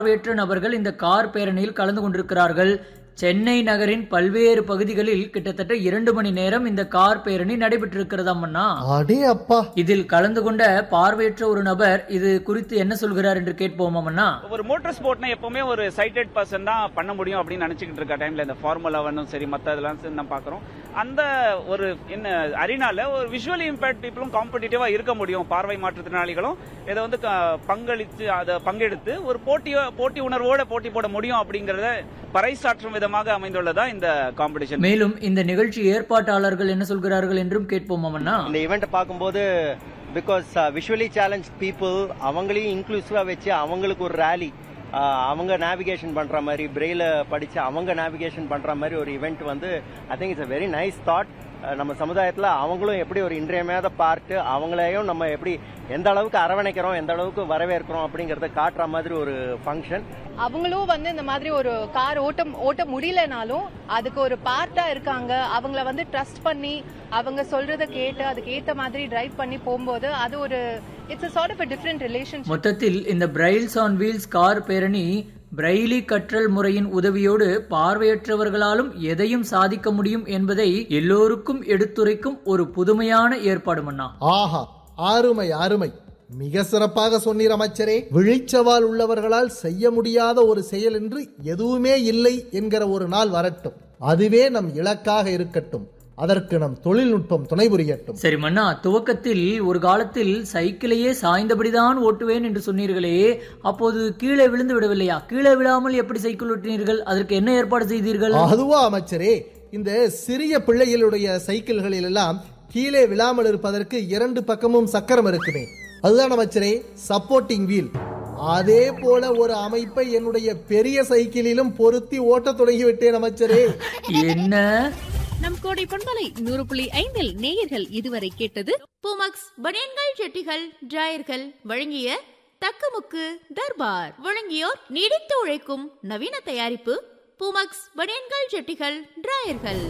பார்வையற்ற நபர்கள் இந்த கார் பேரணியில் கலந்து கொண்டிருக்கிறார்கள் சென்னை நகரின் பல்வேறு பகுதிகளில் கிட்டத்தட்ட இரண்டு மணி நேரம் இந்த கார் பேரணி நடைபெற்றிருக்கிறதாம் அண்ணா அடே அப்பா இதில் கலந்து கொண்ட பார்வையற்ற ஒரு நபர் இது குறித்து என்ன சொல்கிறார் என்று கேட்போம் அண்ணா ஒரு மோட்டார் ஸ்போர்ட்னா எப்பவுமே ஒரு சைட்டட் பர்சன் தான் பண்ண முடியும் அப்படின்னு நினைச்சுக்கிட்டு இருக்க டைம்ல இந்த ஃபார்முலா ஒன்னும் சரி மத்த இதெல்லாம் சரி நம்ம பாக்குறோம் அந்த ஒரு என்ன அரினால ஒரு விஷுவலி இம்பேக்ட் பீப்புளும் காம்படிட்டிவா இருக்க முடியும் பார்வை மாற்றுத்திறனாளிகளும் இதை வந்து க- பங்களித்து அதை பங்கெடுத்து ஒரு போட்டியோ போட்டி உணர்வோட போட்டி போட முடியும் அப்படிங்கறத பறைசாற்றும் விதமாக அமைந்துள்ளதா இந்த காம்படிஷன் மேலும் இந்த நிகழ்ச்சி ஏற்பாட்டாளர்கள் என்ன சொல்கிறார்கள் என்றும் கேட்போம் அண்ணா இந்த ஈவெண்ட் பார்க்கும்போது பிகாஸ் விஷுவலி சேலஞ்ச் பீப்புள் அவங்களையும் இன்க்ளூசிவா வச்சு அவங்களுக்கு ஒரு ரேலி அவங்க நேவிகேஷன் பண்ற மாதிரி பிரெயில படிச்சு அவங்க நேவிகேஷன் பண்ற மாதிரி ஒரு ஈவெண்ட் வந்து I think it's a very nice thought நம்ம சமுதாயத்துல அவங்களும் எப்படி ஒரு இன்றியமையாத பார்ட்டு அவங்களையும் நம்ம எப்படி எந்த அளவுக்கு அரவணைக்கிறோம் எந்த அளவுக்கு வரவேற்கிறோம் அப்படிங்கறத காட்டுற மாதிரி ஒரு ஃபங்க்ஷன் அவங்களும் வந்து இந்த மாதிரி ஒரு கார் ஓட்ட ஓட்ட முடியலனாலும் அதுக்கு ஒரு பார்ட்டா இருக்காங்க அவங்கள வந்து ட்ரஸ்ட் பண்ணி அவங்க சொல்றத கேட்டு அதுக்கு ஏத்த மாதிரி டிரைவ் பண்ணி போகும்போது அது ஒரு it's sort of different relationship மொத்தத்தில் இந்த பிரைல்ஸ் ஆன் வீல்ஸ் கார் பேரணி பிரெய்லி கற்றல் முறையின் உதவியோடு பார்வையற்றவர்களாலும் எதையும் சாதிக்க முடியும் என்பதை எல்லோருக்கும் எடுத்துரைக்கும் ஒரு புதுமையான ஏற்பாடு மன்னா ஆஹா அருமை அருமை மிக சிறப்பாக சொன்னீர் அமைச்சரே விழிச்சவால் உள்ளவர்களால் செய்ய முடியாத ஒரு செயல் என்று எதுவுமே இல்லை என்கிற ஒரு நாள் வரட்டும் அதுவே நம் இலக்காக இருக்கட்டும் அதற்கு நம் தொழில்நுட்பம் துணை புரியட்டும் சரி மன்னா துவக்கத்தில் ஒரு காலத்தில் சைக்கிளையே சாய்ந்தபடிதான் ஓட்டுவேன் என்று சொன்னீர்களே அப்போது கீழே விழுந்து விடவில்லையா கீழே விழாமல் எப்படி சைக்கிள் ஓட்டினீர்கள் அதற்கு என்ன ஏற்பாடு செய்தீர்கள் அதுவா அமைச்சரே இந்த சிறிய பிள்ளைகளுடைய சைக்கிள்களில் எல்லாம் கீழே விழாமல் இருப்பதற்கு இரண்டு பக்கமும் சக்கரம் இருக்குமே அதுதான் அமைச்சரே சப்போர்ட்டிங் வீல் அதே போல ஒரு அமைப்பை என்னுடைய பெரிய சைக்கிளிலும் பொருத்தி ஓட்டத் தொடங்கி விட்டேன் அமைச்சரே என்ன நம் கோடை பண்பலை நூறு புள்ளி ஐந்தில் நேயர்கள் இதுவரை கேட்டது பூமக்ஸ் பனியன்கள் ஜெட்டிகள் டிராயர்கள் வழங்கிய தக்கமுக்கு தர்பார் வழங்கியோர் நீடித்து உழைக்கும் நவீன தயாரிப்பு பூமக்ஸ் பனியன்கள் ஜெட்டிகள் டிராயர்கள்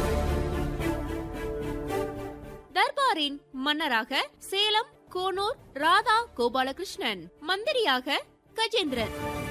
தர்பாரின் மன்னராக சேலம் கோனூர் ராதா கோபாலகிருஷ்ணன் மந்திரியாக கஜேந்திரன்